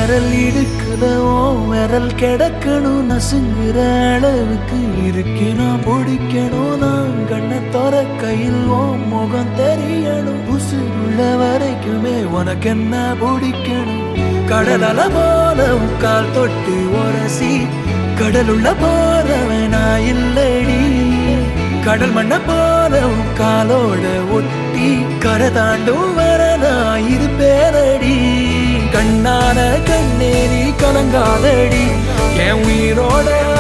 விரல் இடுக்குதோ விரல் கிடக்கணும் நசுங்குற அளவுக்கு இருக்கு நான் பிடிக்கணும் நான் கண்ணை தொற கையில் ஓ முகம் தெரியணும் உசுருள்ள வரைக்குமே உனக்கு என்ன பிடிக்கணும் கடல் அல போல உன் கால் தொட்டு உரசி கடலுள்ள போறவன் நான் இல்லடி கடல் மண்ண போல உன் காலோட ஒட்டி கரை தாண்டும் வர நான் இருப்பேனடி கண்ணான கண்ணே நீ கலங்காதடி என் உயிரோட